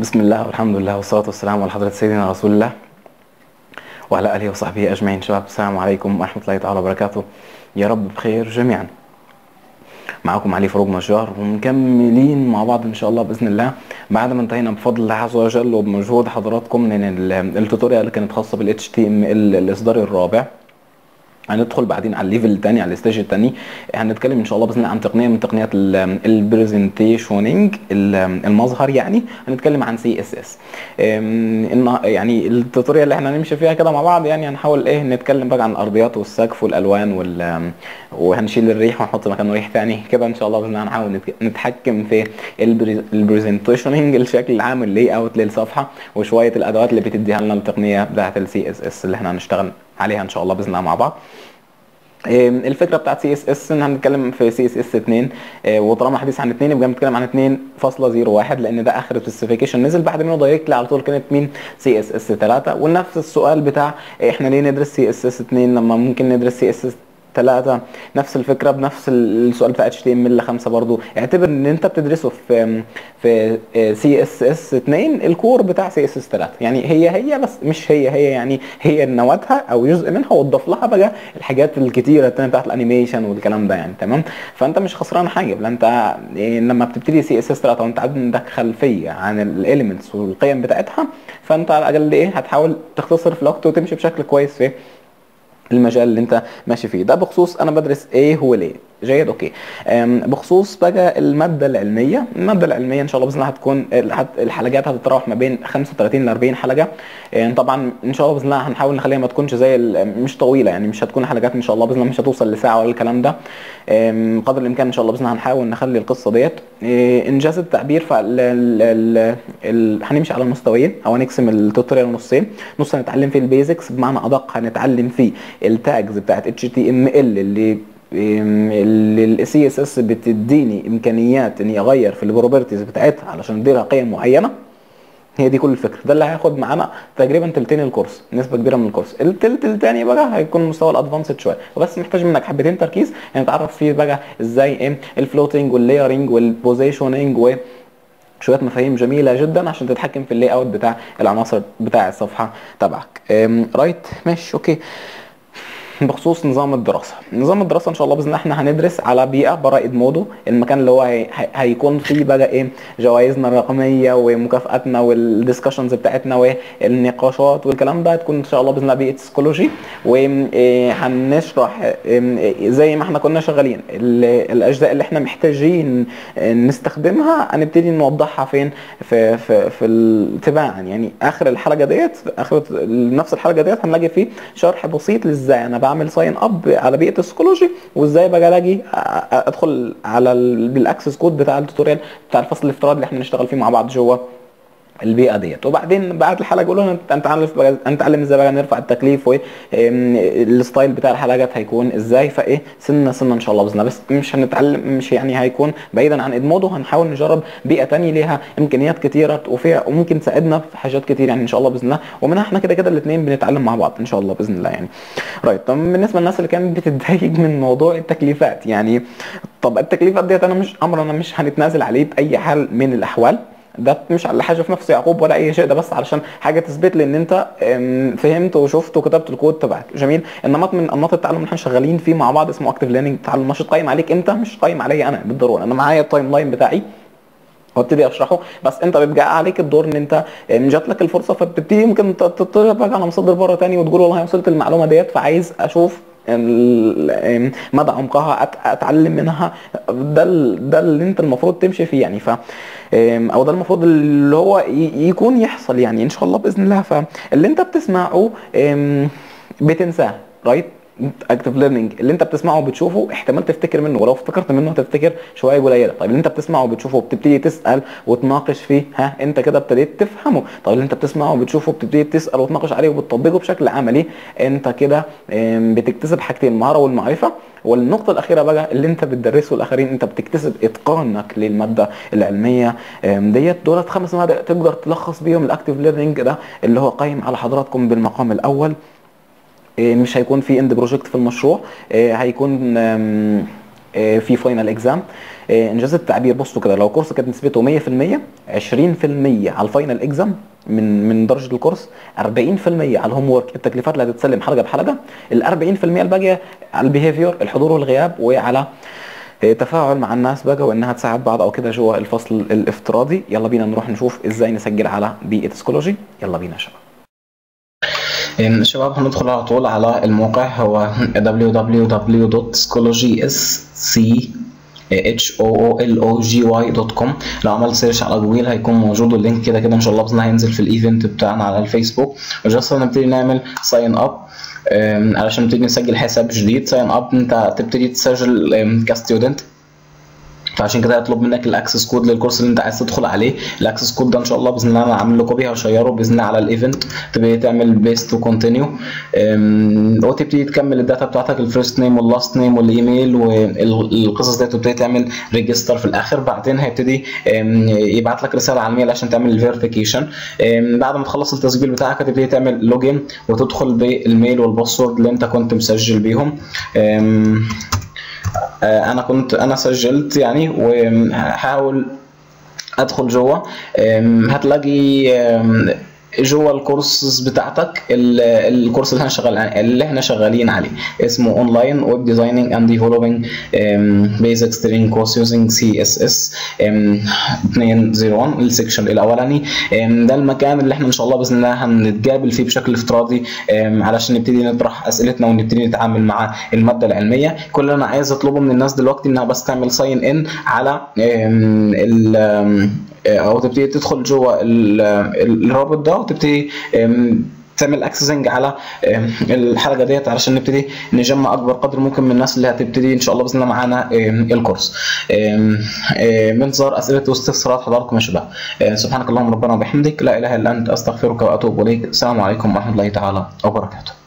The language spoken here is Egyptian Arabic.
بسم الله والحمد لله والصلاة والسلام على حضرة سيدنا رسول الله وعلى آله وصحبه أجمعين شباب السلام عليكم ورحمة الله تعالى وبركاته يا رب بخير جميعا معكم علي فاروق نجار ومكملين مع بعض ان شاء الله باذن الله بعد ما انتهينا بفضل الله عز وجل وبمجهود حضراتكم من ال- التوتوريال اللي كانت خاصه بال HTML الاصدار الرابع هندخل بعدين على الليفل الثاني على الستيج الثاني هنتكلم ان شاء الله باذن الله عن تقنيه من تقنيات البرزنتيشننج المظهر يعني هنتكلم عن سي اس اس يعني التوتوريال اللي احنا هنمشي فيها كده مع بعض يعني هنحاول ايه نتكلم بقى عن الارضيات والسقف والالوان وال وهنشيل الريح ونحط مكانه ريح ثاني كده ان شاء الله باذن الله هنحاول نتك- نتحكم في البرزنتيشننج الشكل العام اللي اوت للصفحه وشويه الادوات اللي بتديها لنا التقنيه بتاعه السي اس اس اللي احنا هنشتغل عليها ان شاء الله باذن الله مع بعض إيه، الفكره بتاعت سي اس اس ان هنتكلم في سي اس اس 2 إيه، وطالما حديث عن 2 يبقى بنتكلم عن 2.01 لان ده اخر سبيسيفيكيشن نزل بعد منه دايركتلي على طول كانت مين سي اس اس 3 ونفس السؤال بتاع إيه، احنا ليه ندرس سي اس اس 2 لما ممكن ندرس سي اس اس ثلاثة نفس الفكرة بنفس السؤال بتاع HTML 5 برضو اعتبر ان انت بتدرسه في في سي اس اس 2 الكور بتاع سي اس اس 3 يعني هي هي بس مش هي هي يعني هي نواتها او جزء منها وتضاف لها بقى الحاجات الكتيرة التانية بتاعت الانيميشن والكلام ده يعني تمام فانت مش خسران حاجة بل انت إيه، لما بتبتدي سي اس اس 3 وانت عندك خلفية عن الاليمنتس والقيم بتاعتها فانت على الاقل ايه هتحاول تختصر في الوقت وتمشي بشكل كويس في المجال اللي انت ماشي فيه ده بخصوص انا بدرس ايه هو ليه جيد اوكي أم، بخصوص بقى الماده العلميه الماده العلميه ان شاء الله باذن الله هتكون هت- الحلقات هتتراوح ما بين 35 ل 40 حلقه أم، طبعا ان شاء الله باذن الله هنحاول نخليها ما تكونش زي ال- مش طويله يعني مش هتكون حلقات ان شاء الله باذن الله مش هتوصل لساعه ولا الكلام ده أم، قدر الامكان ان شاء الله باذن الله هنحاول نخلي القصه ديت إيه، انجاز التعبير فال ال- ال- ال- هنمشي على المستويين او هنقسم التوتوريال نصين نص هنتعلم فيه البيزكس بمعنى ادق هنتعلم فيه التاجز بتاعت اتش تي ام ال اللي اللي السي اس اس بتديني امكانيات اني اغير في البروبرتيز بتاعتها علشان اديلها قيم معينه هي دي كل الفكره ده اللي هياخد معانا تقريبا تلتين الكورس نسبه كبيره من الكورس التلت التاني بقى هيكون مستوى الادفانسد شويه وبس محتاج منك حبتين تركيز يعني تعرف فيه بقى ازاي ايه الفلوتنج واللايرنج والبوزيشننج و شويه مفاهيم جميله جدا عشان تتحكم في اللاي اوت بتاع العناصر بتاع الصفحه تبعك أم، رايت ماشي اوكي بخصوص نظام الدراسه نظام الدراسه ان شاء الله باذن الله احنا هندرس على بيئه برا ادمودو المكان اللي هو هي هي- هيكون فيه بقى ايه جوائزنا الرقميه ومكافاتنا والديسكشنز بتاعتنا والنقاشات والكلام ده هتكون ان شاء الله باذن الله بيئه سيكولوجي وهنشرح زي ما احنا كنا شغالين ال- الاجزاء اللي احنا محتاجين نستخدمها هنبتدي نوضحها فين في في في ال- تباعا يعني اخر الحلقه ديت اخر نفس الحلقه ديت هنلاقي فيه شرح بسيط لازاي انا بعمل ساين اب على بيئه السيكولوجي وازاي بقى الاقي أ- ادخل على ال- بالاكسس كود بتاع التوتوريال بتاع الفصل الافتراضي اللي احنا نشتغل فيه مع بعض جوه البيئه ديت وبعدين بعد الحلقه يقولوا لنا انت عارف بقى هنتعلم ازاي بقى نرفع التكليف والستايل بتاع الحلقات هيكون ازاي فايه سنه سنه ان شاء الله باذن الله بس مش هنتعلم مش يعني هيكون بعيدا عن ادمودو هنحاول نجرب بيئه تانية ليها امكانيات كتيره وفيها وممكن تساعدنا في حاجات كتير يعني ان شاء الله باذن الله ومنها احنا كده كده الاثنين بنتعلم مع بعض ان شاء الله باذن الله يعني رايت طب بالنسبه للناس اللي كانت بتتضايق من موضوع التكليفات يعني طب التكليفات ديت انا مش امر انا مش هنتنازل عليه باي حال من الاحوال ده مش على حاجه في نفس يعقوب ولا اي شيء ده بس علشان حاجه تثبت لي ان انت أم، فهمت وشفت وكتبت الكود تبعك جميل النمط من انماط التعلم اللي احنا شغالين فيه مع بعض اسمه اكتف ليرنينج تعلم نشط قايم عليك انت مش قايم عليا انا بالضروره انا معايا التايم لاين بتاعي وابتدي اشرحه بس انت بيبقى عليك الدور ان انت ان جات لك الفرصه فبتبتدي ممكن تطلع بقى على مصادر بره تاني وتقول والله وصلت المعلومه ديت فعايز اشوف ال- مدى عمقها أت- اتعلم منها ده ال- ده اللي انت المفروض تمشي فيه يعني ف او ده المفروض اللي هو ي- يكون يحصل يعني ان شاء الله باذن الله فاللي انت بتسمعه ام، بتنساه رايت اكتف ليرنينج اللي انت بتسمعه وبتشوفه احتمال تفتكر منه ولو افتكرت منه هتفتكر شويه قليله طيب اللي انت بتسمعه وبتشوفه وبتبتدي تسال وتناقش فيه ها انت كده ابتديت تفهمه طيب اللي انت بتسمعه وبتشوفه وبتبتدي تسال وتناقش عليه وبتطبقه بشكل عملي انت كده ام، بتكتسب حاجتين المهاره والمعرفه والنقطة الأخيرة بقى اللي أنت بتدرسه الآخرين أنت بتكتسب إتقانك للمادة العلمية ام، ديت دولت خمس مبادئ تقدر تلخص بيهم الأكتيف ليرنينج ده اللي هو قايم على حضراتكم بالمقام الأول إيه، مش هيكون في اند بروجكت في المشروع إيه، هيكون آم، آه، في فاينل اكزام انجاز التعبير بصوا كده لو كورس كانت نسبته 100% 20% على الفاينل اكزام من من درجه الكورس 40% على الهوم ورك التكليفات اللي هتتسلم حلقه بحلقه ال 40% الباقيه على البيهيفير الحضور والغياب وعلى آه، تفاعل مع الناس بقى وانها تساعد بعض او كده جوا الفصل الافتراضي يلا بينا نروح نشوف ازاي نسجل على بيئه سكولوجي يلا بينا يا شباب إن شباب هندخل على طول على الموقع هو www.schoology.com لو عملت سيرش على جوجل هيكون موجود اللينك كده كده ان شاء الله باذن الله هينزل في الايفنت بتاعنا على الفيسبوك وجاست نبتدي نعمل ساين اب علشان نبتدي نسجل حساب جديد ساين اب انت تبتدي تسجل كستودنت فعشان كده هيطلب منك الاكسس كود للكورس اللي انت عايز تدخل عليه الاكسس كود ده ان شاء الله باذن الله انا عامل له كوبي هشيره باذن الله على الايفنت تبتدي تعمل بيست وكونتينيو وتبتدي تكمل الداتا بتاعتك الفيرست نيم واللاست نيم والايميل والقصص دي تبتدي تعمل ريجستر في الاخر بعدين هيبتدي يبعت لك رساله على الميل عشان تعمل الفيريفيكيشن بعد ما تخلص التسجيل بتاعك هتبتدي تعمل لوجين وتدخل بالميل والباسورد اللي انت كنت مسجل بيهم انا كنت انا سجلت يعني وهحاول ادخل جوه هتلاقي جوه الكورسز بتاعتك الكورس اللي احنا شغال اللي احنا شغالين عليه اسمه اونلاين ويب ديزايننج اند ديفلوبينج بيزكس تريننج كورس يوزنج سي اس اس 201 السكشن الاولاني ده المكان اللي احنا ان شاء الله باذن الله هنتقابل فيه بشكل افتراضي علشان نبتدي نطرح اسئلتنا ونبتدي نتعامل مع الماده العلميه كل اللي انا عايز اطلبه من الناس دلوقتي انها بس تعمل ساين ان على ال او تبتدي تدخل جوه الرابط ده وتبتدي تعمل اكسسنج على الحلقه ديت علشان نبتدي نجمع اكبر قدر ممكن من الناس اللي هتبتدي ان شاء الله باذن الله معانا الكورس منظر اسئله واستفسارات حضراتكم يا شباب سبحانك اللهم ربنا وبحمدك لا اله الا انت استغفرك واتوب اليك السلام عليكم ورحمه الله تعالى وبركاته